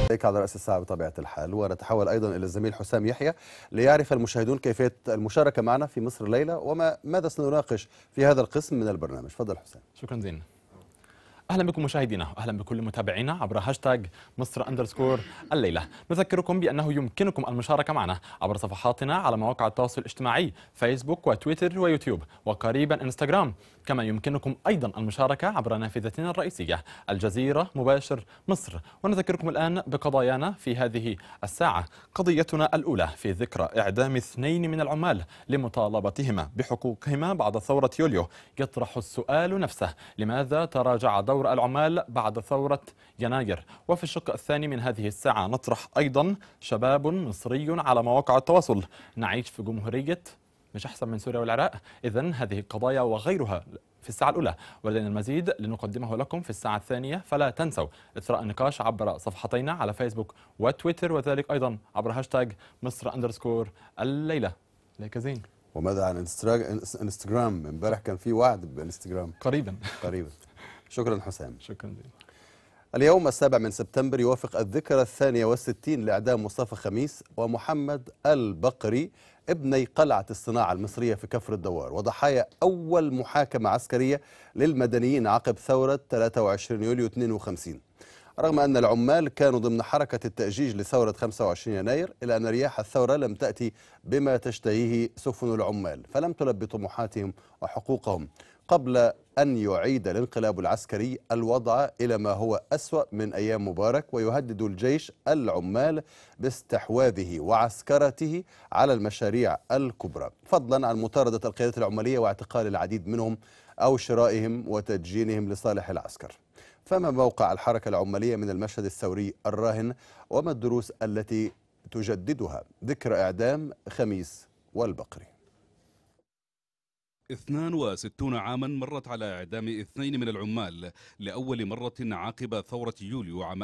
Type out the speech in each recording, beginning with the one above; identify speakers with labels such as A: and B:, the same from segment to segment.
A: عليك على رأس الساعة بطبيعة الحال ونتحول أيضا إلى الزميل حسام يحيى ليعرف المشاهدون كيفية المشاركة معنا في مصر الليلة وما ماذا سنناقش في هذا القسم من البرنامج فضل حسام
B: شكرا زين اهلا بكم مشاهدينا واهلا بكل متابعينا عبر هاشتاج مصر اندرسكور الليله نذكركم بانه يمكنكم المشاركه معنا عبر صفحاتنا على مواقع التواصل الاجتماعي فيسبوك وتويتر ويوتيوب وقريبا انستغرام كما يمكنكم ايضا المشاركه عبر نافذتنا الرئيسيه الجزيره مباشر مصر ونذكركم الان بقضايانا في هذه الساعه قضيتنا الاولى في ذكرى اعدام اثنين من العمال لمطالبتهما بحقوقهما بعد ثوره يوليو يطرح السؤال نفسه لماذا تراجع دور دور العمال بعد ثورة يناير وفي الشق الثاني من هذه الساعة نطرح أيضا شباب مصري على مواقع التواصل نعيش في جمهورية مش أحسن من سوريا والعراق إذا هذه القضايا وغيرها في الساعة الأولى ولدينا المزيد لنقدمه لكم في الساعة الثانية فلا تنسوا إثراء النقاش عبر صفحتينا على فيسبوك وتويتر وذلك أيضا عبر هاشتاج مصر أندرسكور الليلة ليك زين
A: وماذا عن انستغرام امبارح كان في وعد بانستغرام
B: قريبا
A: قريبا شكرا حسام
B: شكرا لك
A: اليوم السابع من سبتمبر يوافق الذكرى الثانية والستين لإعدام مصطفى خميس ومحمد البقري ابني قلعة الصناعة المصرية في كفر الدوار وضحايا أول محاكمة عسكرية للمدنيين عقب ثورة 23 يوليو 52 رغم أن العمال كانوا ضمن حركة التأجيج لثورة 25 يناير إلا أن رياح الثورة لم تأتي بما تشتهيه سفن العمال فلم تلبي طموحاتهم وحقوقهم قبل أن يعيد الانقلاب العسكري الوضع إلى ما هو أسوأ من أيام مبارك ويهدد الجيش العمال باستحواذه وعسكرته على المشاريع الكبرى فضلا عن مطاردة القيادات العمالية واعتقال العديد منهم أو شرائهم وتدجينهم لصالح العسكر فما موقع الحركة العمالية من المشهد الثوري الراهن وما الدروس التي تجددها ذكرى إعدام خميس والبقري
C: 62 عاما مرت على إعدام اثنين من العمال لأول مرة عقب ثورة يوليو عام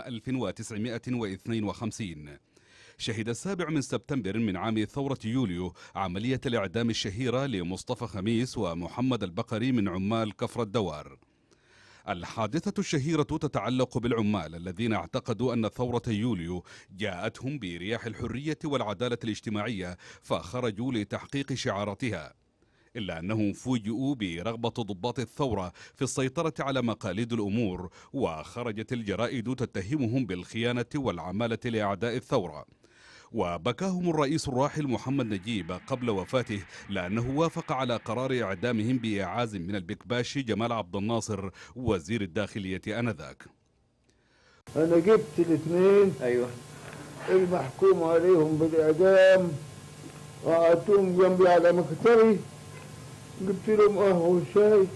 C: 1952 شهد السابع من سبتمبر من عام ثورة يوليو عملية الإعدام الشهيرة لمصطفى خميس ومحمد البقري من عمال كفر الدوار الحادثة الشهيرة تتعلق بالعمال الذين اعتقدوا أن ثورة يوليو جاءتهم برياح الحرية والعدالة الاجتماعية فخرجوا لتحقيق شعاراتها إلا أنهم فوجئوا برغبة ضباط الثورة في السيطرة على مقاليد الأمور وخرجت الجرائد تتهمهم بالخيانة والعمالة لأعداء الثورة وبكاهم الرئيس الراحل محمد نجيب قبل وفاته لأنه وافق على قرار إعدامهم بإعاز من البكباشي جمال عبد الناصر وزير الداخلية آنذاك
D: أنا جبت الاثنين
E: أيوه
D: المحكوم عليهم بالإعدام وقعدتهم جنبي على مكتبي جبت لهم قهوة وشاي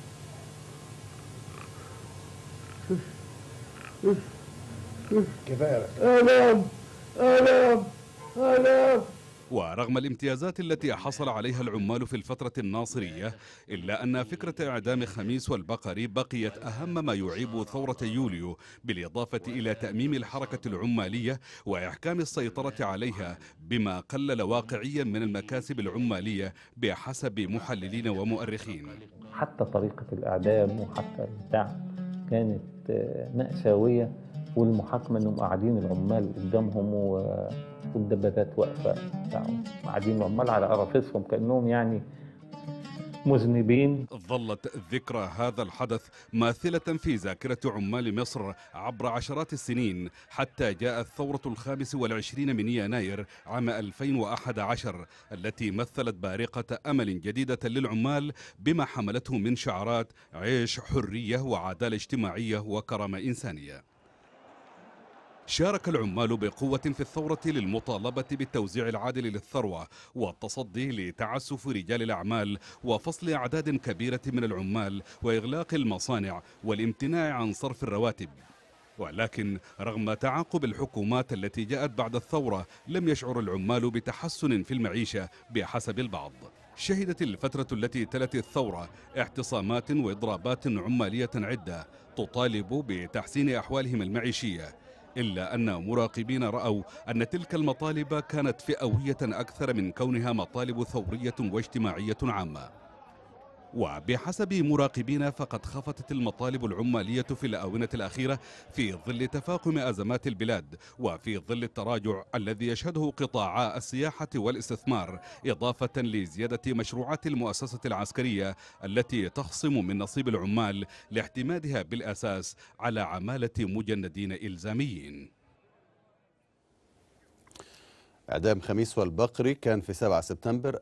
E: كفاية
D: آلام آلام آلام
C: ورغم الامتيازات التي حصل عليها العمال في الفترة الناصرية إلا أن فكرة إعدام خميس والبقري بقيت أهم ما يعيب ثورة يوليو بالإضافة إلى تأميم الحركة العمالية وإحكام السيطرة عليها بما قلل واقعيا من المكاسب العمالية بحسب محللين ومؤرخين
F: حتى طريقة الإعدام وحتى البتاع كانت مأساوية والمحاكمة أنهم قاعدين العمال قدامهم و... والدبابات واقفة قاعدين العمال على أرافيسهم كأنهم يعني مذنبين
C: ظلت ذكرى هذا الحدث ماثلة في ذاكرة عمال مصر عبر عشرات السنين حتى جاءت ثورة الخامس والعشرين من يناير عام 2011 التي مثلت بارقة أمل جديدة للعمال بما حملته من شعارات عيش حرية وعدالة اجتماعية وكرامة إنسانية شارك العمال بقوة في الثورة للمطالبة بالتوزيع العادل للثروة والتصدي لتعسف رجال الأعمال وفصل أعداد كبيرة من العمال وإغلاق المصانع والامتناع عن صرف الرواتب ولكن رغم تعاقب الحكومات التي جاءت بعد الثورة لم يشعر العمال بتحسن في المعيشة بحسب البعض شهدت الفترة التي تلت الثورة اعتصامات وإضرابات عمالية عدة تطالب بتحسين أحوالهم المعيشية إلا أن مراقبين رأوا أن تلك المطالب كانت فئوية أكثر من كونها مطالب ثورية واجتماعية عامة وبحسب مراقبين فقد خفتت المطالب العمالية في الآونة الأخيرة في ظل تفاقم أزمات البلاد وفي ظل التراجع الذي يشهده قطاعا السياحة والاستثمار إضافة لزيادة مشروعات المؤسسة العسكرية التي تخصم من نصيب العمال لاعتمادها بالأساس على عمالة مجندين إلزاميين
A: إعدام خميس والبقري كان في 7 سبتمبر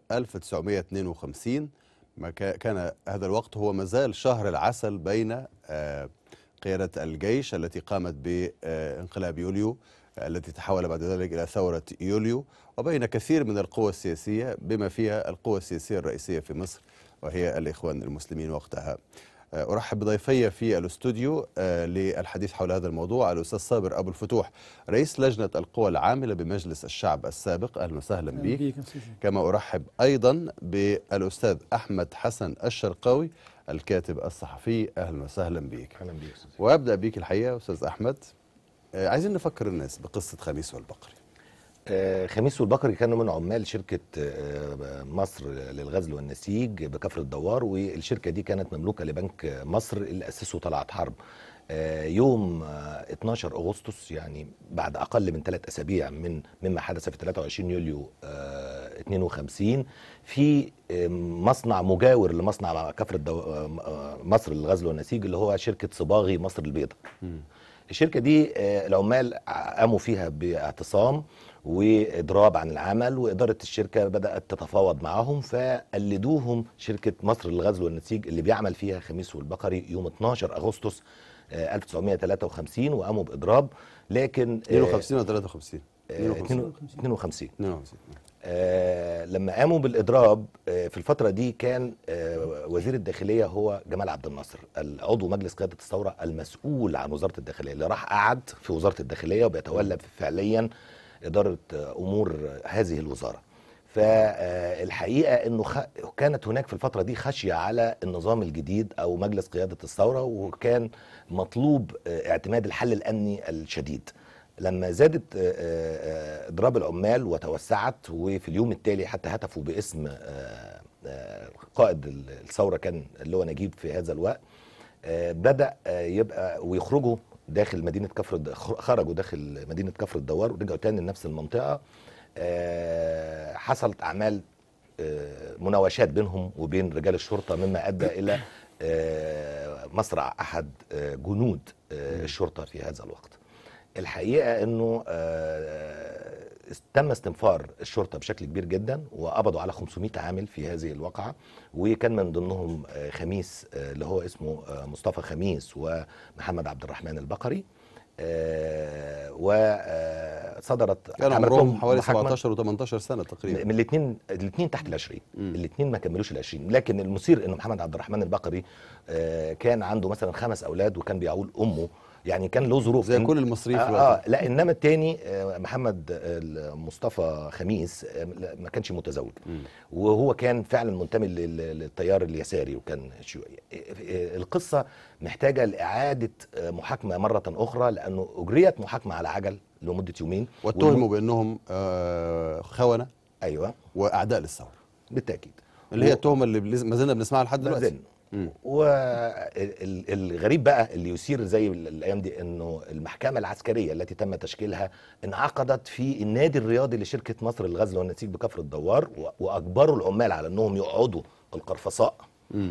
A: 1952 ما كا- كان هذا الوقت هو مازال شهر العسل بين آه، قيادة الجيش التي قامت بانقلاب يوليو آه، التي تحول بعد ذلك إلى ثورة يوليو وبين كثير من القوى السياسية بما فيها القوى السياسية الرئيسية في مصر وهي الإخوان المسلمين وقتها آه، أرحب بضيفي في الاستوديو آه، للحديث حول هذا الموضوع الأستاذ صابر أبو الفتوح رئيس لجنة القوى العاملة بمجلس الشعب السابق أهلا وسهلا بك كما أرحب أيضا بالأستاذ أحمد حسن الشرقاوي الكاتب الصحفي أهلا وسهلا بك
E: اهلا بيك أستاذ.
A: وأبدأ بك الحقيقة أستاذ أحمد آه، عايزين نفكر الناس بقصة خميس والبقري
E: آه، خميس والبقري كانوا من عمال شركه آه، مصر للغزل والنسيج بكفر الدوار والشركه دي كانت مملوكه لبنك مصر اللي اسسه طلعت حرب آه، يوم آه، 12 اغسطس يعني بعد اقل من ثلاث اسابيع من مما حدث في 23 يوليو آه، 52 في آه، مصنع مجاور لمصنع كفر الدو... آه، آه، مصر للغزل والنسيج اللي هو شركه صباغي مصر البيضاء الشركه دي آه، العمال قاموا فيها باعتصام واضراب عن العمل واداره الشركه بدات تتفاوض معهم فقلدوهم شركه مصر للغزل والنسيج اللي بيعمل فيها خميس والبقري يوم 12 اغسطس آه، 1953 وقاموا باضراب لكن آه،
A: 52 ولا 53
E: آه، 52
A: 52
E: آه لما قاموا بالاضراب آه في الفتره دي كان آه وزير الداخليه هو جمال عبد الناصر العضو مجلس قياده الثوره المسؤول عن وزاره الداخليه اللي راح قعد في وزاره الداخليه وبيتولى فعليا اداره آه امور هذه الوزاره فالحقيقه انه خ... كانت هناك في الفتره دي خشيه على النظام الجديد او مجلس قياده الثوره وكان مطلوب آه، اعتماد الحل الامني الشديد لما زادت آه، آه، اضراب العمال وتوسعت وفي اليوم التالي حتى هتفوا باسم آه، آه، قائد الثوره كان اللي هو نجيب في هذا الوقت آه، بدا آه، يبقى ويخرجوا داخل مدينه كفر الد- خ- خرجوا داخل مدينه كفر الدوار ورجعوا تاني لنفس المنطقه آه، حصلت اعمال آه، مناوشات بينهم وبين رجال الشرطه مما ادى الى آه، مصرع احد آه، جنود آه، الشرطه في هذا الوقت الحقيقه انه آه، تم استنفار الشرطه بشكل كبير جدا وقبضوا على 500 عامل في هذه الواقعه وكان من ضمنهم آه، خميس آه، اللي هو اسمه آه، مصطفى خميس ومحمد عبد الرحمن البقري وصدرت
A: كان عمرهم حوالي 17 و18 سنة تقريبا
E: من الاثنين الاثنين تحت ال 20
A: مم.
E: الاثنين ما كملوش ال 20 لكن المثير انه محمد عبد الرحمن البقري آه، كان عنده مثلا خمس اولاد وكان بيعول امه يعني كان له ظروف
A: زي
E: إن-
A: كل المصريين في
E: آه,
A: الوقت
E: آه لا انما الثاني محمد آه، مصطفى خميس آه، لا، ما كانش متزوج
A: مم.
E: وهو كان فعلا منتمي لل- للتيار اليساري وكان شيوعي آه، آه، القصه محتاجه لاعاده آه، محاكمه مره اخرى لانه اجريت محاكمه على عجل لمده يومين
A: واتهموا بانهم آه، خونه
E: ايوه
A: واعداء للثوره
E: بالتاكيد
A: اللي هي التهمه اللي بلز- ما زلنا بنسمعها لحد
E: ما
A: دلوقتي
E: زلنا.
A: مم.
E: والغريب بقى اللي يثير زي ال- الايام دي انه المحكمه العسكريه التي تم تشكيلها انعقدت في النادي الرياضي لشركه مصر للغزل والنسيج بكفر الدوار و- واجبروا العمال على انهم يقعدوا القرفصاء
A: مم.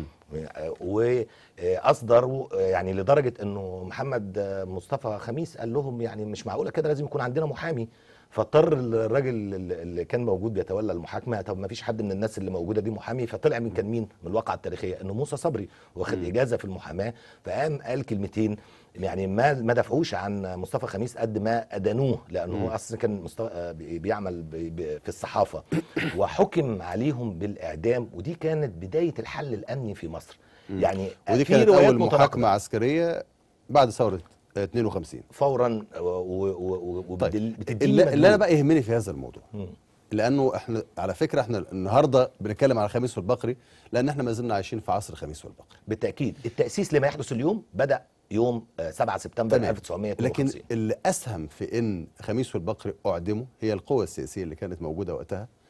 E: واصدروا يعني لدرجه انه محمد مصطفى خميس قال لهم يعني مش معقوله كده لازم يكون عندنا محامي فاضطر الراجل اللي كان موجود بيتولى المحاكمه طب ما فيش حد من الناس اللي موجوده دي محامي فطلع من كان مين من الواقعه التاريخيه انه موسى صبري واخد اجازه في المحاماه فقام قال كلمتين يعني ما ما دافعوش عن مصطفى خميس قد ما ادانوه لانه هو اصلا كان مصطفى بي- بيعمل بي- بي- في الصحافه وحكم عليهم بالاعدام ودي كانت بدايه الحل الامني في مصر يعني
A: ودي
E: في
A: كانت
E: روايات
A: اول
E: متناقضة.
A: محاكمه عسكريه بعد ثوره آه، 52
E: فورا وبتدل
A: طيب
E: بتديني
A: اللي, اللي انا
E: مجهود.
A: بقى يهمني في هذا الموضوع
E: مم.
A: لانه احنا على فكره احنا النهارده بنتكلم على خميس والبقري لان احنا ما زلنا عايشين في عصر خميس والبقري
E: بالتاكيد التاسيس لما يحدث اليوم بدا يوم آه، 7 سبتمبر
A: تمام.
E: 1952
A: لكن اللي اسهم في ان خميس والبقري اعدموا هي القوى السياسيه اللي كانت موجوده وقتها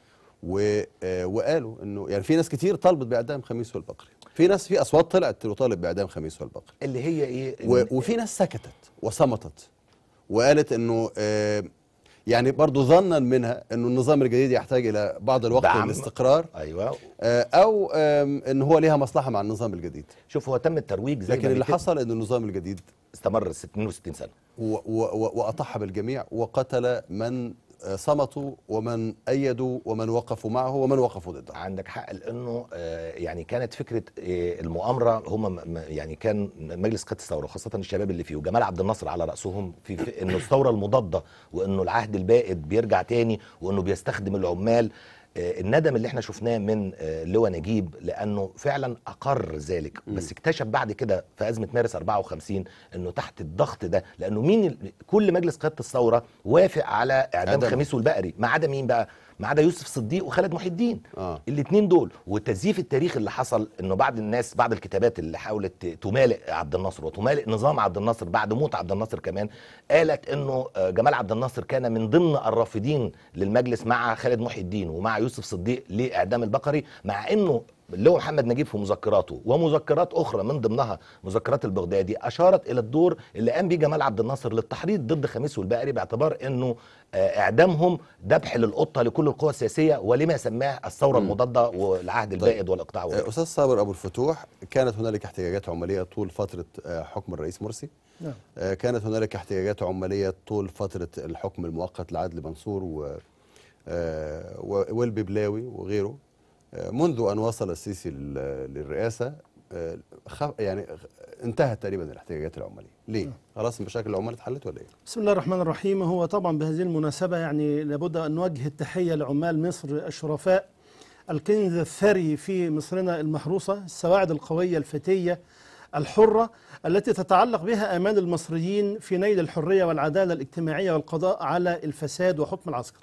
A: و آه، وقالوا انه يعني في ناس كتير طالبت باعدام خميس والبقري في ناس في اصوات طلعت تطالب باعدام خميس والبقري
E: اللي هي ايه
A: و-
E: إن-
A: وفي ناس سكتت وصمتت وقالت انه آه، يعني برضو ظنا منها انه النظام الجديد يحتاج الى بعض الوقت
E: دعم.
A: للاستقرار
E: ايوه
A: آه، او آم، ان هو ليها مصلحه مع النظام الجديد
E: شوف هو تم الترويج زي
A: لكن
E: ما
A: اللي
E: بيتم-
A: حصل ان النظام الجديد
E: استمر 62 سنه
A: و- و- و- واطاح بالجميع وقتل من آه، صمتوا ومن ايدوا ومن وقفوا معه ومن وقفوا ضده
E: عندك حق لانه آه، يعني كانت فكره آه، المؤامره هم م- م- يعني كان مجلس قياده الثوره خاصه الشباب اللي فيه وجمال عبد الناصر على راسهم في, في انه الثوره المضاده وانه العهد البائد بيرجع تاني وانه بيستخدم العمال آه، الندم اللي احنا شفناه من آه، لواء نجيب لانه فعلا اقر ذلك بس اكتشف بعد كده في ازمه مارس 54 انه تحت الضغط ده لانه مين ال- كل مجلس قياده الثوره وافق على اعدام
A: إعدام.
E: خميس والبقري ما عدا مين بقى ما عدا يوسف صديق وخالد محي الدين
A: آه.
E: الاثنين دول وتزييف التاريخ اللي حصل انه بعض الناس بعض الكتابات اللي حاولت ت- تمالئ عبد الناصر وتمالئ نظام عبد الناصر بعد موت عبد الناصر كمان قالت انه آه، جمال عبد الناصر كان من ضمن الرافضين للمجلس مع خالد محي الدين ومع يوسف صديق لاعدام البقري مع انه اللي هو محمد نجيب في مذكراته ومذكرات اخرى من ضمنها مذكرات البغدادي اشارت الى الدور اللي قام بيه جمال عبد الناصر للتحريض ضد خميس والبقري باعتبار انه آه، اعدامهم ذبح للقطه لكل القوى السياسيه ولما سماه الثوره المضاده والعهد البائد والاقطاع
A: آه،
E: والرفض.
A: استاذ صابر ابو الفتوح كانت هنالك احتجاجات عماليه طول فتره آه، حكم الرئيس مرسي
D: نعم.
A: آه، كانت هنالك احتجاجات عماليه طول فتره الحكم المؤقت لعدلي منصور و آه، و- والببلاوي وغيره آه، منذ ان وصل السيسي لل- للرئاسه آه، خف يعني انتهت تقريبا الاحتجاجات العماليه ليه خلاص مشاكل العمال اتحلت ولا ايه
G: بسم الله الرحمن الرحيم هو طبعا بهذه المناسبة يعني لابد أن نوجه التحية لعمال مصر الشرفاء الكنز الثري في مصرنا المحروسة السواعد القوية الفتية الحرة التي تتعلق بها آمال المصريين في نيل الحرية والعدالة الاجتماعية والقضاء على الفساد وحكم العسكر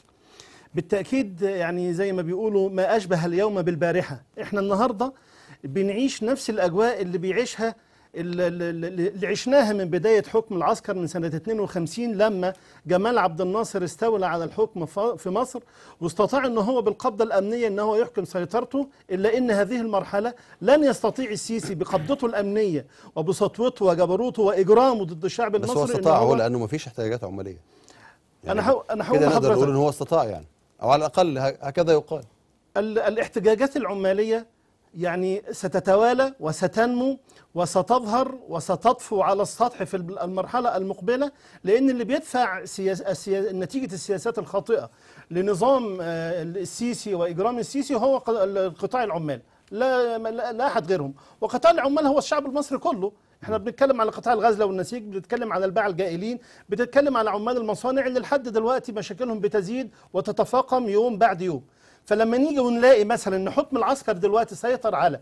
G: بالتأكيد يعني زي ما بيقولوا ما أشبه اليوم بالبارحة احنا النهاردة بنعيش نفس الأجواء اللي بيعيشها اللي- اللي اللي عشناها من بداية حكم العسكر من سنة 52 لما جمال عبد الناصر استولى على الحكم ف- في مصر واستطاع ان هو بالقبضة الأمنية ان هو يحكم سيطرته إلا ان هذه المرحلة لن يستطيع السيسي بقبضته الأمنية وبسطوته وجبروته وإجرامه ضد الشعب
A: بس
G: المصري
A: هو
G: إن
A: استطاع هو لانه ما فيش احتجاجات عماليه
G: أنا هو- أنا هقول
A: كده نقدر
G: لحضرتك.
A: نقول ان هو استطاع يعني او على الاقل ه- هكذا يقال
G: ال- الاحتجاجات العمالية يعني ستتوالى وستنمو وستظهر وستطفو على السطح في الب- المرحلة المقبلة لأن اللي بيدفع سياس السيا- نتيجة السياسات الخاطئة لنظام آه، السيسي وإجرام السيسي هو ق- ال- قطاع العمال لا, لا, لا أحد غيرهم وقطاع العمال هو الشعب المصري كله احنا بنتكلم على قطاع الغزل والنسيج بنتكلم على الباعة الجائلين بنتكلم على عمال المصانع اللي لحد دلوقتي مشاكلهم بتزيد وتتفاقم يوم بعد يوم فلما نيجي ونلاقي مثلا ان حكم العسكر دلوقتي سيطر على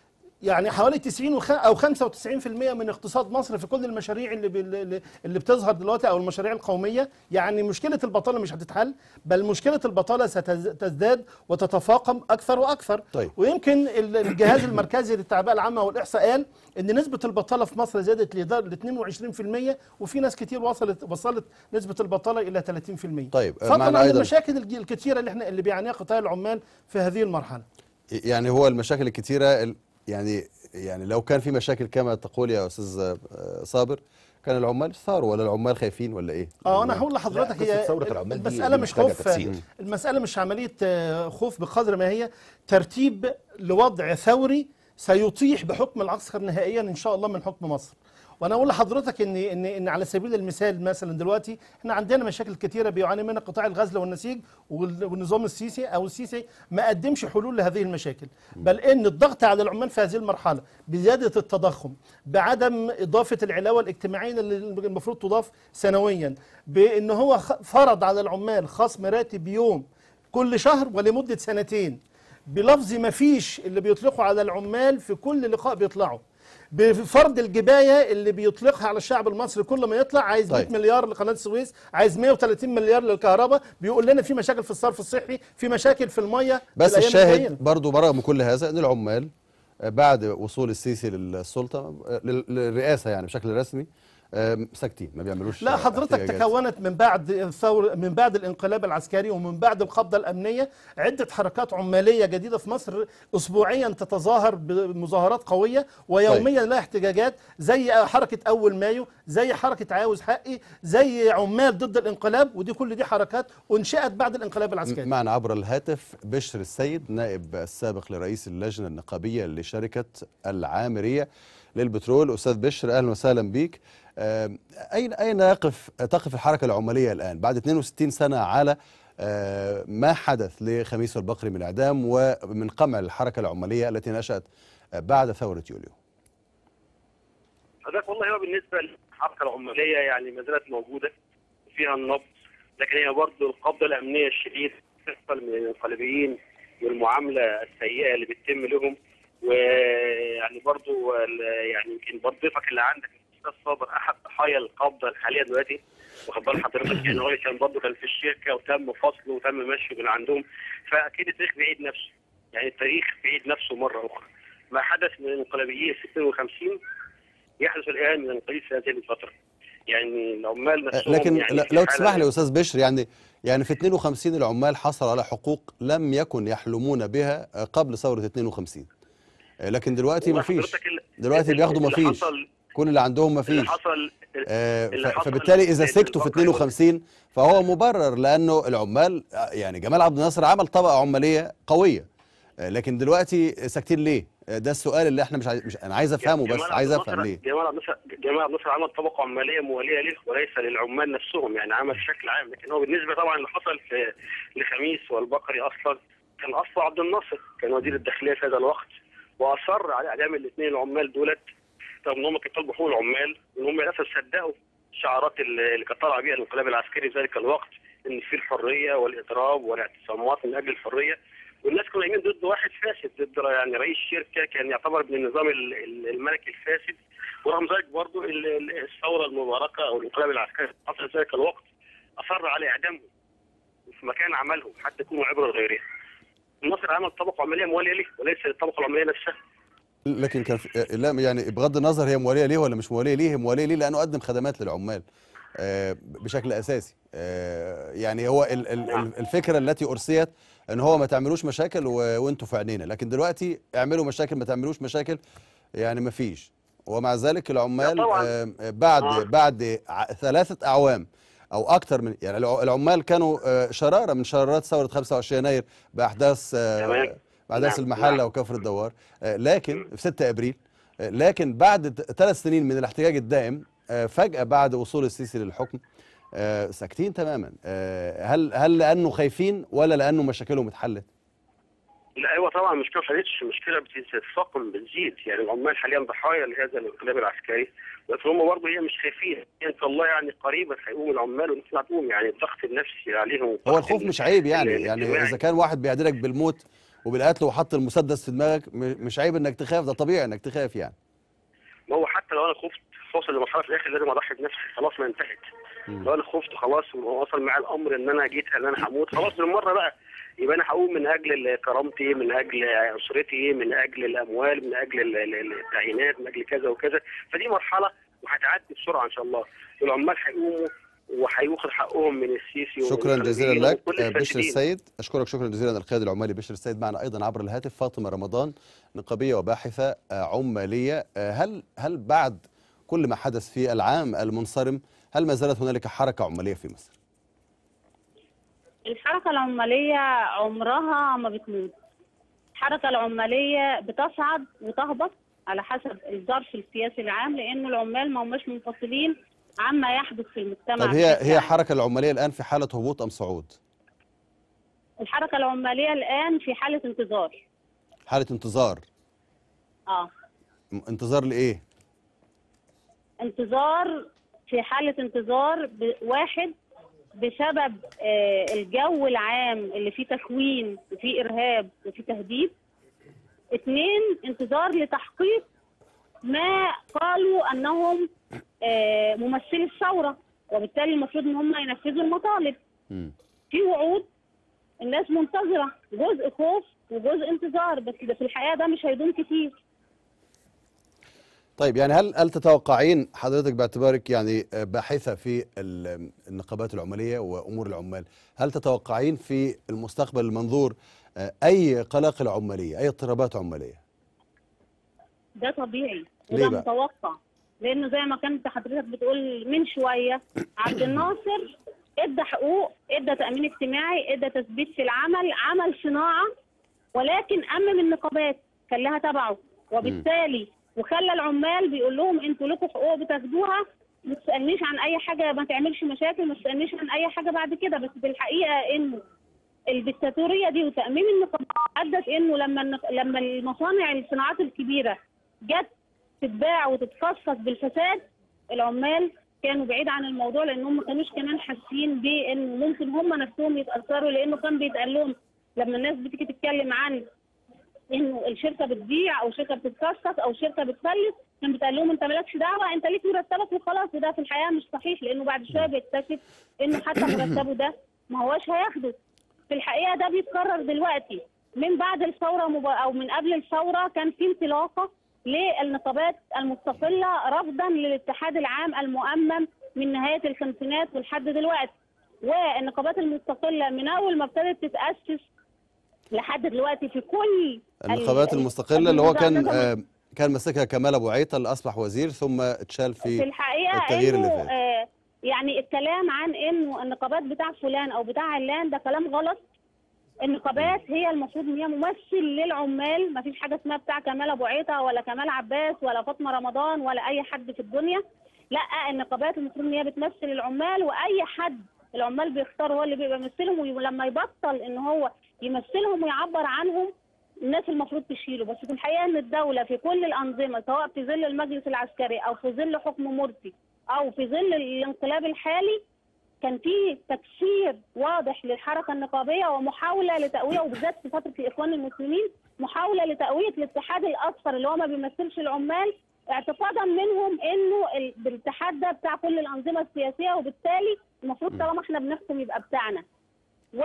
G: يعني حوالي 90 وخ... او 95% من اقتصاد مصر في كل المشاريع اللي بال... اللي بتظهر دلوقتي او المشاريع القوميه يعني مشكله البطاله مش هتتحل بل مشكله البطاله ستزداد وتتفاقم اكثر واكثر
A: طيب.
G: ويمكن ال- الجهاز المركزي للتعبئه العامه والاحصاء قال ان نسبه البطاله في مصر زادت ل 22% وفي ناس كتير وصلت وصلت نسبه البطاله الى 30%
A: طيب،
G: فضلا
A: معنا
G: عن
A: أيضاً-
G: المشاكل الج- الكتيره اللي احنا اللي بيعانيها قطاع العمال في هذه المرحله
A: يعني هو المشاكل الكتيرة ال- يعني يعني لو كان في مشاكل كما تقول يا أستاذ آه، صابر كان العمال ثاروا ولا العمال خايفين ولا إيه؟
G: اه انا هقول لحضرتك
E: لا، قصة
G: هي
E: ثورة العمال دي-
G: المساله
E: دي
G: مش
E: محتاجة
G: خوف
E: تفسير.
G: المساله مش عمليه آه، خوف بقدر ما هي ترتيب لوضع ثوري سيطيح بحكم العسكر نهائيا ان شاء الله من حكم مصر وانا اقول لحضرتك ان ان ان على سبيل المثال مثلا دلوقتي احنا عندنا مشاكل كثيره بيعاني منها قطاع الغزل والنسيج وال- والنظام السيسي او السيسي ما قدمش حلول لهذه المشاكل بل ان الضغط على العمال في هذه المرحله بزياده التضخم بعدم اضافه العلاوه الاجتماعيه اللي المفروض تضاف سنويا بان هو خ- فرض على العمال خصم راتب يوم كل شهر ولمده سنتين بلفظ ما فيش اللي بيطلقوا على العمال في كل لقاء بيطلعوا بفرض الجبايه اللي بيطلقها على الشعب المصري كل ما يطلع عايز 100
A: طيب.
G: مليار لقناه السويس عايز 130 مليار للكهرباء بيقول لنا في مشاكل في الصرف الصحي في مشاكل في الميه
A: بس
G: في الأيام الجاية.
A: الشاهد برضو برغم كل هذا أن العمال آه، بعد وصول السيسي للسلطة آه، لل- للرئاسة يعني بشكل رسمي آم، ساكتين ما بيعملوش
G: لا حضرتك
A: احتجاجات.
G: تكونت من بعد الثور من بعد الانقلاب العسكري ومن بعد القبضه الامنيه عده حركات عماليه جديده في مصر اسبوعيا تتظاهر بمظاهرات قويه ويوميا لها احتجاجات زي حركه اول مايو زي حركه عاوز حقي زي عمال ضد الانقلاب ودي كل دي حركات انشئت بعد الانقلاب العسكري
A: معنا عبر الهاتف بشر السيد نائب السابق لرئيس اللجنه النقابيه لشركه العامريه للبترول استاذ بشر اهلا وسهلا بك آم، اين اين يقف تقف الحركه العماليه الان بعد 62 سنه على آه، ما حدث لخميس البقري من اعدام ومن قمع الحركه العماليه التي نشات بعد ثوره يوليو
H: حضرتك والله هو بالنسبه للحركه العماليه يعني ما زالت موجوده فيها النبض لكن هي برضه القبضه الامنيه الشديده بتحصل من الانقلابيين والمعامله السيئه اللي بتتم لهم ويعني برضه ال- يعني يمكن برضه ضيفك اللي عندك الاستاذ صابر احد ضحايا القبضه الحاليه دلوقتي واخد بال حضرتك يعني هو كان برضه كان في الشركه وتم فصله وتم مشيه من عندهم فاكيد التاريخ بيعيد نفسه يعني التاريخ بيعيد نفسه مره اخرى ما حدث من الانقلابيين في 52 يحدث الان من الانقلابيين في هذه الفتره يعني العمال نفسهم
A: لكن
H: يعني
A: ل-
H: في
A: لو
H: حالة-
A: تسمح لي استاذ بشر يعني يعني في 52 العمال حصلوا على حقوق لم يكن يحلمون بها قبل ثوره 52 لكن دلوقتي ما
H: والله
A: فيش
H: حضرتك ال-
A: دلوقتي بياخدوا ما
H: اللي
A: فيش
H: حصل
A: كل اللي عندهم ما
H: اللي
A: فيش
H: حصل
A: آه،
H: اللي
A: ف-
H: حصل
A: فبالتالي اذا
H: إن
A: سكتوا في
H: البقرة
A: 52 فهو مبرر لانه العمال آه، يعني جمال عبد الناصر عمل طبقه عماليه قويه آه، لكن دلوقتي ساكتين ليه؟ آه، ده السؤال اللي احنا مش, عايز مش انا عايز افهمه
H: جمال
A: بس
H: عبد
A: عايز
H: الناصر-
A: افهم ليه
H: جمال عبد الناصر جمال عبد الناصر عمل طبقه عماليه مواليه له وليس للعمال نفسهم يعني عمل بشكل عام لكن هو بالنسبه طبعا اللي حصل في لخميس والبقري اصلا كان اصله عبد الناصر كان وزير الداخليه في هذا الوقت واصر على اعدام الاثنين العمال دولت رغم ان هم كانوا طالبوا حقوق العمال وان هم للاسف صدقوا الشعارات اللي اللي كانت طالعه بيها الانقلاب العسكري في ذلك الوقت ان في الحريه والاضراب والاعتصامات من اجل الحريه والناس كانوا قايمين ضد واحد فاسد ضد يعني رئيس شركه كان يعتبر من النظام ال- ال- الملكي الفاسد ورغم ذلك برضه ال- ال- الثوره المباركه او الانقلاب العسكري اللي حصل في ذلك الوقت اصر على اعدامهم في مكان عملهم حتى يكونوا عبره لغيرهم. النصر عمل طبقه عماليه مواليه ليه وليس الطبقه العماليه نفسها.
A: لكن كان في لا يعني بغض النظر هي مواليه ليه ولا مش مواليه ليه هي مواليه ليه لانه قدم خدمات للعمال آه، بشكل اساسي آه، يعني هو ال- ال- ال- الفكره التي ارسيت ان هو ما تعملوش مشاكل و- وانتوا في عينينا لكن دلوقتي اعملوا مشاكل ما تعملوش مشاكل يعني ما فيش ومع ذلك العمال
H: لا طبعاً.
A: آه، بعد
H: آه.
A: بعد ع- ثلاثه اعوام او اكثر من يعني الع- العمال كانوا آه، شراره من شرارات ثوره 25 يناير باحداث آه،
H: تمام.
A: باحداث
H: نعم،
A: المحله
H: نعم.
A: وكفر الدوار آه، لكن في 6 ابريل آه، لكن بعد ثلاث سنين من الاحتجاج الدائم آه، فجاه بعد وصول السيسي للحكم آه، ساكتين تماما آه، هل هل لانه خايفين ولا لانه مشاكلهم اتحلت؟
H: لا هو طبعا مشكله ما حلتش مشكله بتتفاقم بتزيد يعني العمال حاليا ضحايا لهذا الانقلاب العسكري لكن هم برضه هي مش خايفين ان شاء الله يعني قريبا هيقوم العمال والناس هتقوم يعني الضغط النفسي عليهم
A: هو
H: والضغط
A: الخوف
H: ال-
A: مش عيب يعني
H: ال-
A: يعني
H: الاجتماعي.
A: اذا كان واحد بيهددك بالموت وبالقتل وحط المسدس في دماغك م- مش عيب انك تخاف ده طبيعي انك تخاف يعني
H: ما هو حتى لو انا خفت وصل لمرحله في الاخر لازم اضحي بنفسي خلاص ما انتهت
A: مم.
H: لو انا خفت خلاص ووصل معايا الامر ان انا جيت ان انا هموت خلاص بالمره بقى يبقى انا هقوم من اجل كرامتي من اجل اسرتي من اجل الاموال من اجل ال- ال- التعيينات من اجل كذا وكذا فدي مرحله وهتعدي بسرعه ان شاء الله والعمال هيقوموا وهياخد حقهم من السيسي ومن
A: شكرا جزيلا
H: الخارجيين
A: لك
H: وكل
A: آه، بشر
H: الفاسدين.
A: السيد اشكرك شكرا جزيلا القائد العمالي بشر السيد معنا ايضا عبر الهاتف فاطمه رمضان نقابيه وباحثه آه، عماليه آه، هل هل بعد كل ما حدث في العام المنصرم هل ما زالت هنالك حركه عماليه في مصر؟
I: الحركة العمالية عمرها ما بتموت الحركة العمالية بتصعد وتهبط على حسب الظرف السياسي العام لأن العمال ما هماش منفصلين عما يحدث في المجتمع
A: طيب هي
I: بشكل
A: هي
I: عام.
A: حركه العماليه الان في حاله هبوط ام صعود؟
I: الحركة العمالية الآن في حالة انتظار
A: حاله انتظار
I: اه
A: م- انتظار لايه؟
I: انتظار في حالة انتظار ب- واحد بسبب آه، الجو العام اللي فيه تكوين وفيه إرهاب وفيه تهديد اثنين انتظار لتحقيق ما قالوا أنهم آه، ممثلي الثورة وبالتالي المفروض ان هم ينفذوا المطالب
A: مم.
I: في وعود الناس منتظرة جزء خوف وجزء انتظار بس ده في الحقيقة ده مش هيدوم كتير
A: طيب يعني هل هل تتوقعين حضرتك باعتبارك يعني باحثه في ال- النقابات العماليه وامور العمال هل تتوقعين في المستقبل المنظور آه، اي قلاقل عماليه اي اضطرابات عماليه
I: ده طبيعي
A: ليه
I: وده
A: بقى؟
I: متوقع لانه زي ما كنت حضرتك بتقول من شويه عبد الناصر ادى حقوق ادى تامين اجتماعي ادى تثبيت في العمل عمل صناعه ولكن امم النقابات خلاها تبعه وبالتالي وخلى العمال بيقول لهم انتوا لكم حقوق بتاخدوها ما تسالنيش عن اي حاجه ما تعملش مشاكل ما تسالنيش عن اي حاجه بعد كده بس في الحقيقه انه الدكتاتوريه دي وتاميم النقابات ادت انه لما النق- لما المصانع الصناعات الكبيره جت تتباع وتتخصص بالفساد العمال كانوا بعيد عن الموضوع لانهم ما كانوش كمان حاسين بانه ممكن هم نفسهم يتاثروا لانه كان بيتقال لهم لما الناس بتيجي تتكلم عن انه الشركه بتبيع او شركه بتتخصص او شركه بتفلس كان بيتقال لهم انت مالكش دعوه انت ليك مرتبك وخلاص وده في الحقيقه مش صحيح لانه بعد شويه بيكتشف انه حتى مرتبه ده ما هواش هياخده في الحقيقه ده بيتكرر دلوقتي من بعد الثوره مب... او من قبل الثوره كان في انطلاقه للنقابات المستقله رفضا للاتحاد العام المؤمم من نهايه الخمسينات ولحد دلوقتي والنقابات المستقله من اول ما ابتدت تتاسس لحد دلوقتي في كل ال-
A: النقابات
I: ال-
A: المستقله اللي هو كان
I: المنظمات
A: آه، كان ماسكها كمال ابو عيطه اللي اصبح وزير ثم اتشال
I: في
A: في
I: الحقيقه
A: التغيير اللي
I: انه
A: فات.
I: آه يعني الكلام عن انه النقابات بتاع فلان او بتاع علان ده كلام غلط النقابات هي المفروض ان هي ممثل للعمال ما فيش حاجه اسمها بتاع كمال ابو عيطه ولا كمال عباس ولا فاطمه رمضان ولا اي حد في الدنيا لا النقابات المفروض ان هي بتمثل العمال واي حد العمال بيختاروا هو اللي بيبقى يمثلهم ولما يبطل ان هو يمثلهم ويعبر عنهم الناس المفروض تشيله بس في الحقيقه ان الدوله في كل الانظمه سواء في ظل المجلس العسكري او في ظل حكم مرسي او في ظل الانقلاب الحالي كان في تكسير واضح للحركه النقابيه ومحاوله لتقويه وبالذات في فتره الاخوان المسلمين محاوله لتقويه الاتحاد الاصفر اللي هو ما بيمثلش العمال اعتقادا منهم انه ال- الاتحاد ده بتاع كل الانظمه السياسيه وبالتالي المفروض طالما احنا بنحكم يبقى بتاعنا و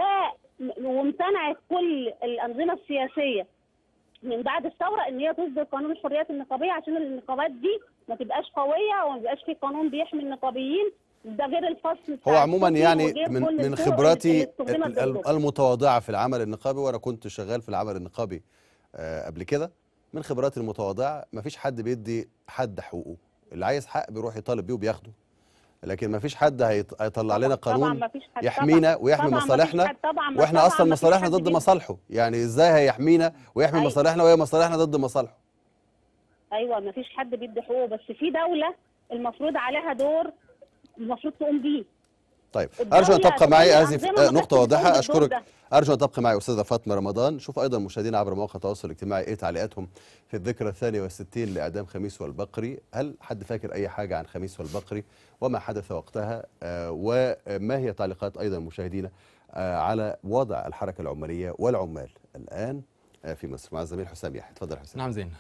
I: وامتنعت كل الانظمه السياسيه من بعد الثوره ان هي تصدر قانون الحريات النقابيه عشان النقابات دي ما تبقاش قويه وما يبقاش في قانون بيحمي النقابيين ده غير الفصل
A: هو
I: بتاع
A: عموما
I: السجن
A: يعني
I: وغير
A: من
I: كل
A: من
I: الطرق
A: خبراتي
I: اللي استخدمت
A: ال-
I: ضدهم.
A: المتواضعه في العمل النقابي وانا كنت شغال في العمل النقابي آه، قبل كده من خبراتي المتواضعه مفيش حد بيدي حد حقوقه اللي عايز حق بيروح يطالب بيه وبياخده لكن مفيش حد هيط- هيطلع لنا
I: طبعاً
A: قانون
I: مفيش حد-
A: يحمينا
I: طبعاً-
A: ويحمي
I: طبعاً مفيش
A: مصالحنا
I: حد- طبعاً
A: واحنا
I: طبعاً
A: اصلا
I: مفيش
A: مصالحنا
I: حد
A: ضد
I: بيدي.
A: مصالحه يعني ازاي هيحمينا ويحمي
I: أيوة.
A: مصالحنا وهي مصالحنا ضد مصالحه
I: ايوه ما فيش حد بيدي حقوقه بس في دوله المفروض عليها دور المفروض تقوم بيه
A: طيب
I: الدولة
A: ارجو ان تبقى
I: كل
A: معي هذه
I: الأنظمة
A: آه،
I: بس
A: نقطه
I: بتقوم
A: واضحه
I: بالدور
A: اشكرك
I: ده.
A: ارجو ان تبقى معي استاذه فاطمه رمضان شوف ايضا مشاهدينا عبر مواقع التواصل الاجتماعي ايه تعليقاتهم في الذكرى الثانيه والستين لاعدام خميس والبقري هل حد فاكر اي حاجه عن خميس والبقري وما حدث وقتها آه، وما هي تعليقات ايضا مشاهدينا آه، على وضع الحركه العماليه والعمال الان آه، في مصر مع الزميل حسام يحيى تفضل حسام
B: نعم زين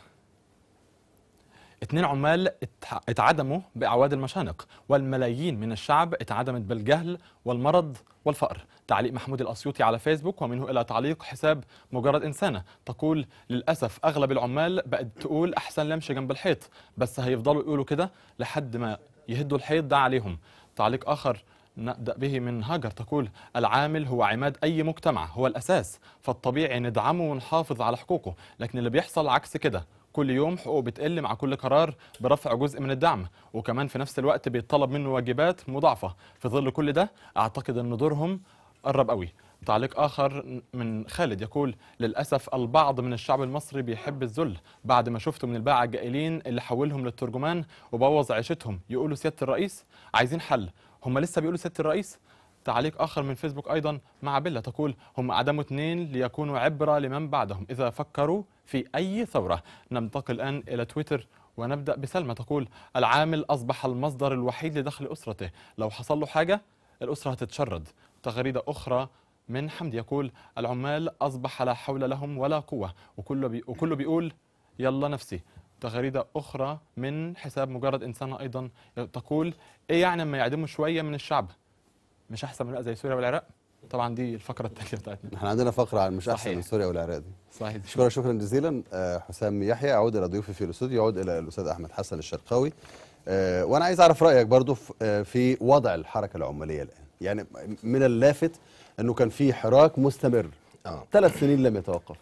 B: اثنين عمال اتع- اتعدموا بأعواد المشانق والملايين من الشعب اتعدمت بالجهل والمرض والفقر تعليق محمود الأسيوطي على فيسبوك ومنه إلى تعليق حساب مجرد إنسانة تقول للأسف أغلب العمال بقت تقول أحسن لمشي جنب الحيط بس هيفضلوا يقولوا كده لحد ما يهدوا الحيط ده عليهم تعليق آخر نبدأ به من هاجر تقول العامل هو عماد أي مجتمع هو الأساس فالطبيعي ندعمه ونحافظ على حقوقه لكن اللي بيحصل عكس كده كل يوم حقوقه بتقل مع كل قرار برفع جزء من الدعم وكمان في نفس الوقت بيطلب منه واجبات مضاعفة في ظل كل ده أعتقد أن دورهم قرب قوي تعليق آخر من خالد يقول للأسف البعض من الشعب المصري بيحب الذل بعد ما شفته من الباعة الجائلين اللي حولهم للترجمان وبوظ عيشتهم يقولوا سيادة الرئيس عايزين حل هم لسه بيقولوا سيادة الرئيس تعليق آخر من فيسبوك أيضا مع بيلا تقول هم أعدموا اثنين ليكونوا عبرة لمن بعدهم إذا فكروا في أي ثورة ننتقل الآن إلى تويتر ونبدأ بسلمى تقول العامل أصبح المصدر الوحيد لدخل أسرته لو حصل له حاجة الأسرة هتتشرد تغريدة أخرى من حمد يقول العمال أصبح لا حول لهم ولا قوة وكله, بي وكله بيقول يلا نفسي تغريدة أخرى من حساب مجرد إنسانة أيضا تقول إيه يعني لما يعدموا شوية من الشعب مش أحسن من بقى زي سوريا والعراق طبعا دي الفقره الثانيه بتاعتنا
A: احنا عندنا فقره عن مش احسن
B: صحيح.
A: من سوريا والعراق دي
B: صحيح
A: شكرا شكرا جزيلا آه، حسام يحيى اعود الى ضيوفي في الاستوديو يعود الى الاستاذ احمد حسن الشرقاوي آه، وانا عايز اعرف رايك برضو في- آه، في وضع الحركه العماليه الان يعني من اللافت انه كان في حراك مستمر
E: اه
A: ثلاث سنين لم يتوقف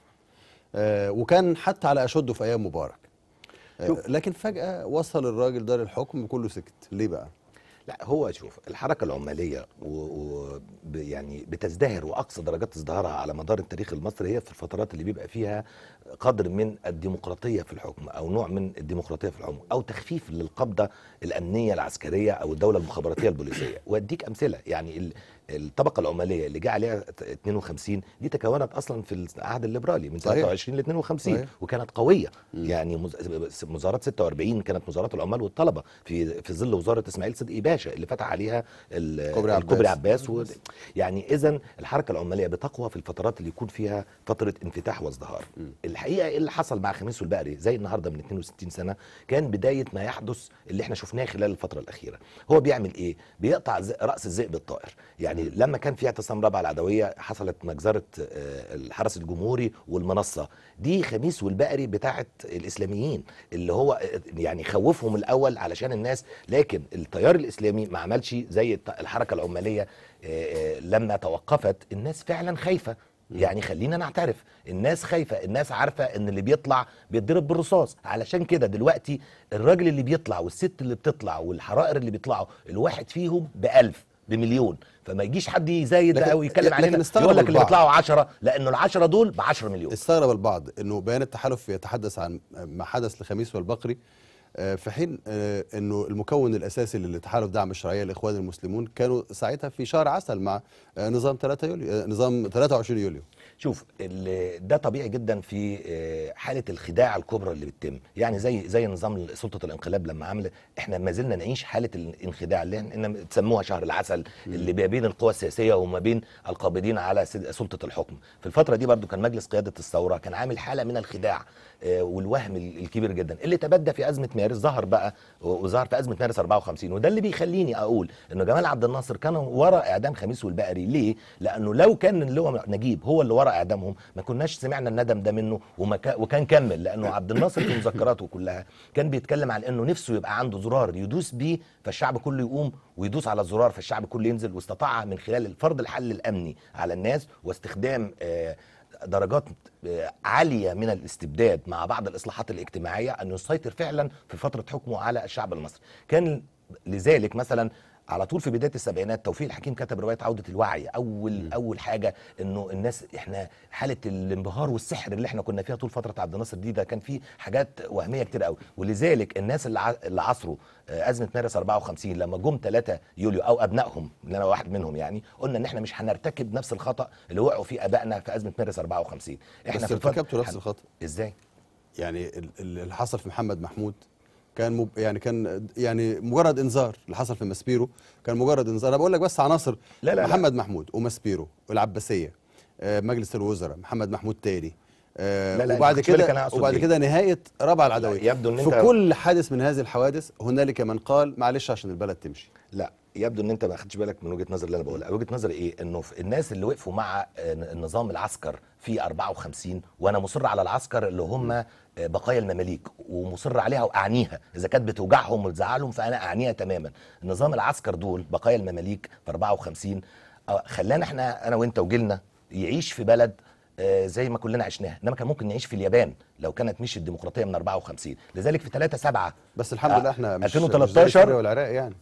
A: آه، وكان حتى على اشده في ايام مبارك آه،
E: شوف.
A: لكن فجاه وصل الراجل ده للحكم كله سكت ليه بقى
E: لا هو شوف الحركه العماليه و... و... ب- يعني بتزدهر واقصى درجات ازدهارها على مدار التاريخ المصري هي في الفترات اللي بيبقى فيها قدر من الديمقراطيه في الحكم او نوع من الديمقراطيه في الحكم او تخفيف للقبضه الامنيه العسكريه او الدوله المخابراتيه البوليسيه واديك امثله يعني ال... الطبقه العماليه اللي جه عليها ت- 52 دي تكونت اصلا في العهد الليبرالي من
A: صحيح.
E: 23 ل 52
A: صحيح.
E: وكانت قويه يعني مز- مظاهرات 46 كانت مظاهرات العمال والطلبه في في ظل وزاره اسماعيل صدقي باشا اللي فتح عليها ال-
A: كوبري عباس.
E: الكوبري عباس و... يعني اذا الحركه العماليه بتقوى في الفترات اللي يكون فيها فتره انفتاح وازدهار الحقيقه ايه اللي حصل مع خميس والبقري زي النهارده من 62 سنه كان بدايه ما يحدث اللي احنا شفناه خلال الفتره الاخيره هو بيعمل ايه بيقطع ز- راس الذئب الطائر يعني لما كان في اعتصام رابعه العدويه حصلت مجزره آه، الحرس الجمهوري والمنصه دي خميس والبقري بتاعه الاسلاميين اللي هو آه، يعني خوفهم الاول علشان الناس لكن التيار الاسلامي ما عملش زي الت- الحركه العماليه آه، آه، لما توقفت الناس فعلا خايفه يعني خلينا نعترف الناس خايفه الناس عارفه ان اللي بيطلع بيتضرب بالرصاص علشان كده دلوقتي الراجل اللي بيطلع والست اللي بتطلع والحرائر اللي بيطلعوا الواحد فيهم بألف بمليون فما يجيش حد يزايد
A: لكن-
E: بقى ويتكلم
A: لكن
E: علينا
A: استغرب
E: يقول لك اللي
A: البعض.
E: بيطلعوا 10 لانه ال10 دول ب 10 مليون
A: استغرب البعض انه بيان التحالف يتحدث عن ما حدث لخميس والبقري آه، في حين آه، انه المكون الاساسي للتحالف دعم الشرعيه الاخوان المسلمون كانوا ساعتها في شهر عسل مع آه، نظام 3 يوليو آه، نظام 23 يوليو
E: شوف ال- ده طبيعي جدا في آه، حاله الخداع الكبرى اللي بتتم يعني زي زي نظام سلطه الانقلاب لما عمل احنا ما زلنا نعيش حاله الانخداع اللي احنا تسموها شهر العسل اللي ما بين القوى السياسيه وما بين القابضين على سد- سلطه الحكم في الفتره دي برضو كان مجلس قياده الثوره كان عامل حاله من الخداع آه، والوهم ال- الكبير جدا اللي تبدى في ازمه مارس ظهر بقى و- وظهر في ازمه مارس 54 وده اللي بيخليني اقول انه جمال عبد الناصر كان ورا اعدام خميس والبقري ليه لانه لو كان اللي هو نجيب هو اللي ورا اعدامهم ما كناش سمعنا الندم ده منه وما كا- وكان كمل لانه عبد الناصر في مذكراته كلها كان بيتكلم عن انه نفسه يبقى عنده زرار يدوس بيه فالشعب كله يقوم ويدوس على الزرار فالشعب كله ينزل واستطاع من خلال فرض الحل الامني على الناس واستخدام آه درجات آه، عاليه من الاستبداد مع بعض الاصلاحات الاجتماعيه ان يسيطر فعلا في فتره حكمه على الشعب المصري كان لذلك مثلا على طول في بدايه السبعينات توفيق الحكيم كتب روايه عوده الوعي اول اول حاجه انه الناس احنا حاله الانبهار والسحر اللي احنا كنا فيها طول فتره عبد الناصر دي ده كان فيه حاجات وهميه كتير قوي ولذلك الناس اللي ع- اللي عصروا آه، ازمه مارس 54 لما جم 3 يوليو او ابنائهم اللي انا واحد منهم يعني قلنا ان احنا مش هنرتكب نفس الخطا اللي وقعوا فيه ابائنا في ازمه مارس 54 احنا
A: بس
E: في الفترة-
A: ارتكبتوا نفس
E: هن-
A: الخطأ
E: ازاي
A: يعني ال- ال- اللي حصل في محمد محمود كان مب... يعني كان يعني مجرد انذار اللي حصل في ماسبيرو كان مجرد انذار انا بقول لك بس عناصر
E: لا لا لا.
A: محمد محمود وماسبيرو والعباسيه آه مجلس الوزراء محمد محمود تاني آه
E: لا لا،
A: وبعد
E: أنت خد بالك
A: كده
E: أنا أقصد
A: وبعد
E: إيه؟
A: كده نهايه رابعه العدويه
E: يبدو إن
A: في
E: أنت-
A: كل حادث من هذه الحوادث هنالك من قال معلش عشان البلد تمشي
E: لا يبدو ان انت ما خدتش بالك من وجهه نظر اللي انا بقولها وجهه نظري ايه انه في الناس اللي وقفوا مع آه، النظام العسكر في 54 وانا مصر على العسكر اللي هم آه، بقايا المماليك ومصر عليها واعنيها اذا كانت بتوجعهم وتزعلهم فانا اعنيها تماما نظام العسكر دول بقايا المماليك في 54 آه، خلانا احنا انا وانت وجيلنا يعيش في بلد آه، زي ما كلنا عشناها انما كان ممكن نعيش في اليابان لو كانت مش الديمقراطيه من 54 لذلك في 3 7
A: بس الحمد
E: آه،
A: لله احنا مش
E: 2013
A: مش زي سوريا والعراق يعني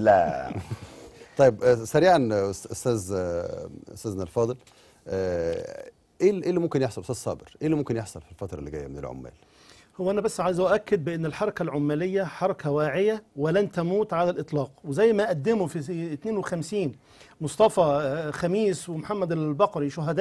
E: لا
A: طيب آه، سريعا آه، أست- استاذ آه، استاذنا الفاضل آه، ايه ال- إيه اللي ممكن يحصل استاذ صابر ايه اللي ممكن يحصل في الفتره اللي جايه من العمال
G: هو أنا بس عايز أؤكد بأن الحركة العمالية حركة واعية ولن تموت على الإطلاق وزي ما قدموا في سي- 52 مصطفى آه، خميس ومحمد البقري شهداء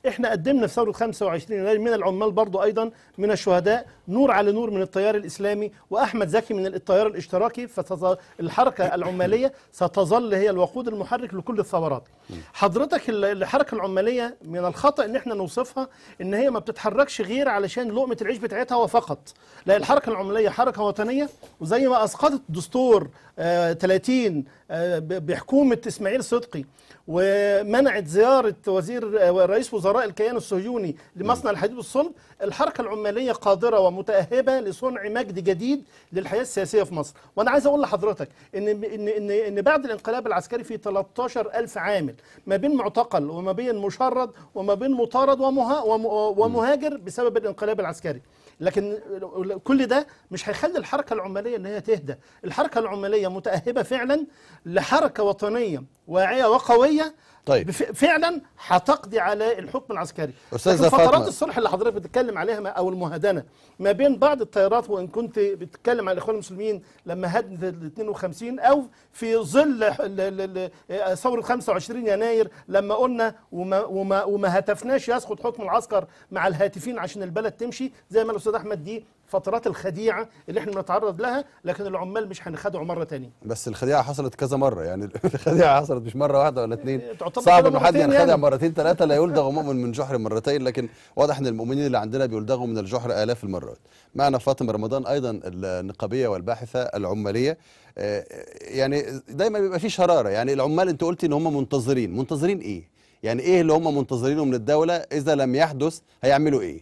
G: احنا قدمنا في ثوره 25 يناير من العمال برضو ايضا من الشهداء نور على نور من التيار الاسلامي واحمد زكي من التيار الاشتراكي فالحركه العماليه ستظل هي الوقود المحرك لكل الثورات حضرتك ال- الحركه العماليه من الخطا ان احنا نوصفها ان هي ما بتتحركش غير علشان لقمه العيش بتاعتها وفقط لا الحركه العماليه حركه وطنيه وزي ما اسقطت دستور آه 30 آه ب- بحكومه اسماعيل صدقي ومنعت زياره وزير آه رئيس وزراء الكيان الصهيوني لمصنع الحديد والصلب الحركه العماليه قادره ومتاهبه لصنع مجد جديد للحياه السياسيه في مصر وانا عايز اقول لحضرتك ان ان ان ان بعد الانقلاب العسكري في 13000 عامل ما بين معتقل وما بين مشرد وما بين مطارد ومها وم- ومهاجر بسبب الانقلاب العسكري لكن كل ده مش هيخلي الحركه العماليه ان هي تهدى الحركه العماليه متاهبه فعلا لحركه وطنيه واعيه وقويه
A: طيب.
G: بف- فعلا هتقضي على الحكم العسكري
A: أستاذة
G: لكن فترات
A: فاطمة.
G: الصلح اللي حضرتك بتتكلم عليها ما- او المهادنه ما بين بعض التيارات وان كنت بتتكلم عن الاخوان المسلمين لما هدنت ال 52 او في ظل ال- ال- ال- ثوره 25 يناير لما قلنا وما وما وما هتفناش يسقط حكم العسكر مع الهاتفين عشان البلد تمشي زي ما الاستاذ احمد دي فترات الخديعه اللي احنا بنتعرض لها لكن العمال مش هنخدعوا مره تانية
A: بس الخديعه حصلت كذا مره يعني الخديعه حصلت مش مره واحده ولا اتنين
G: تعتبر
A: صعب
G: كده
A: انه حد
G: مرتين
A: ينخدع
G: يعني.
A: مرتين ثلاثه لا يلدغ مؤمن من جحر مرتين لكن واضح ان المؤمنين اللي عندنا بيلدغوا من الجحر الاف المرات معنا فاطمه رمضان ايضا النقابيه والباحثه العماليه آه، يعني دايما بيبقى في شراره يعني العمال انت قلتي ان هم منتظرين منتظرين ايه يعني ايه اللي هم منتظرينه من الدوله اذا لم يحدث هيعملوا ايه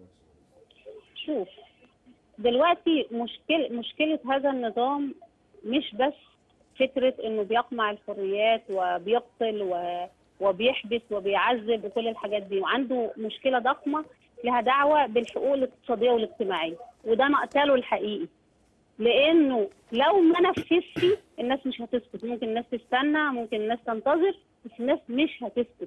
I: شوف دلوقتي مشكل مشكلة هذا النظام مش بس فكرة انه بيقمع الحريات وبيقتل و... وبيحبس وبيعذب وكل الحاجات دي وعنده مشكلة ضخمة لها دعوة بالحقوق الاقتصادية والاجتماعية وده مقتله الحقيقي لانه لو ما نفذش الناس مش هتسكت ممكن الناس تستنى ممكن الناس تنتظر بس الناس مش هتسكت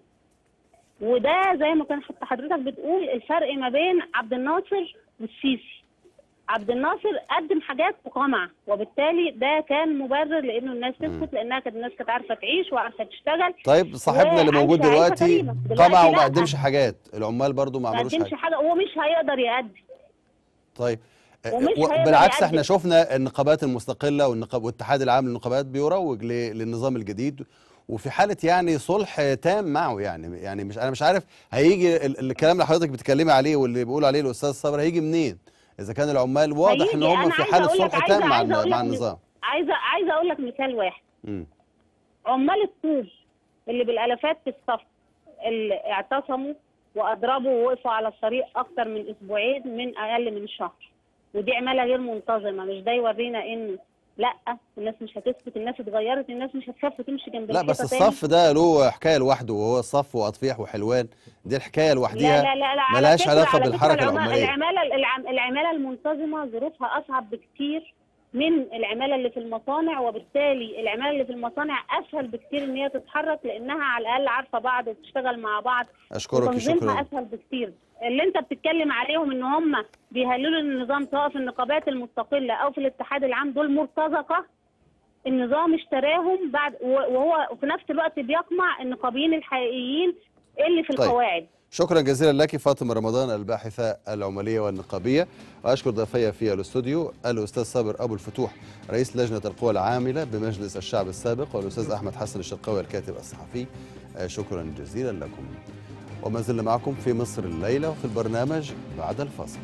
I: وده زي ما كان حتى حضرتك بتقول الفرق ما بين عبد الناصر والسيسي عبد الناصر قدم حاجات وقمع وبالتالي ده كان مبرر لانه الناس تسكت لانها كانت الناس كانت عارفه تعيش وعارفه تشتغل
A: طيب صاحبنا اللي موجود
I: وعايشة عيشة
A: دلوقتي
I: كريمة. دلوقتي
A: قمع وما
I: لا.
A: قدمش حاجات العمال برضو ما
I: ما
A: عملوش
I: قدمش
A: حاجه
I: حاجه هو مش هيقدر يأدي
A: طيب آه،
I: ومش
A: و-
I: هيقدر
A: بالعكس
I: يقدم.
A: احنا شفنا النقابات المستقله والنقاب والاتحاد العام للنقابات بيروج ل- للنظام الجديد وفي حاله يعني صلح تام معه يعني يعني مش انا مش عارف هيجي ال- الكلام اللي حضرتك بتتكلمي عليه واللي بيقول عليه الاستاذ صابر هيجي منين اذا كان العمال واضح ان
I: هيجي.
A: هم
I: أنا
A: في
I: عايزة
A: حاله
I: أقول لك-
A: صلح
I: عايزة-
A: تام مع
I: عايزة أقول
A: الن- مع
I: لك
A: النظام
I: عايزه عايزه اقول لك مثال واحد
A: مم.
I: عمال الطوب اللي بالالافات في الصف اللي اعتصموا واضربوا ووقفوا على الطريق اكتر من اسبوعين من اقل من شهر ودي عماله غير منتظمه مش ده يورينا ان لا الناس مش هتسكت الناس اتغيرت الناس مش هتخاف وتمشي جنب
A: لا بس
I: الحيطة تاني.
A: الصف ده له حكايه لوحده وهو الصف واطفيح وحلوان دي الحكايه لوحديها
I: لا لا لا, لا على
A: ملهاش
I: فكرة-
A: علاقه
I: على فكرة
A: بالحركه
I: العما-
A: العماليه
I: العماله العم- العماله المنتظمه ظروفها اصعب بكتير من العماله اللي في المصانع وبالتالي العماله اللي في المصانع اسهل بكتير ان هي تتحرك لانها على الاقل عارفه بعض وبتشتغل مع بعض
A: اشكرك
I: وتنظيمها
A: شكرا
I: اسهل بكتير اللي انت بتتكلم عليهم ان هم بيهللوا النظام سواء في النقابات المستقله او في الاتحاد العام دول مرتزقه النظام اشتراهم بعد وهو في نفس الوقت بيقمع النقابيين الحقيقيين اللي في
A: طيب.
I: القواعد
A: شكرا جزيلا لك فاطمه رمضان الباحثه العماليه والنقابيه واشكر ضيفي في الاستوديو الاستاذ صابر ابو الفتوح رئيس لجنه القوى العامله بمجلس الشعب السابق والاستاذ احمد حسن الشرقاوي الكاتب الصحفي آه، شكرا جزيلا لكم وما زلنا معكم في مصر الليله وفي البرنامج بعد الفاصل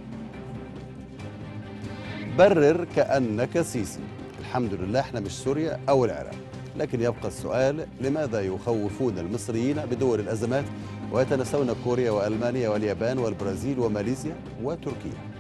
A: برر كانك سيسي الحمد لله احنا مش سوريا او العراق لكن يبقى السؤال لماذا يخوفون المصريين بدول الازمات ويتنسون كوريا والمانيا واليابان والبرازيل وماليزيا وتركيا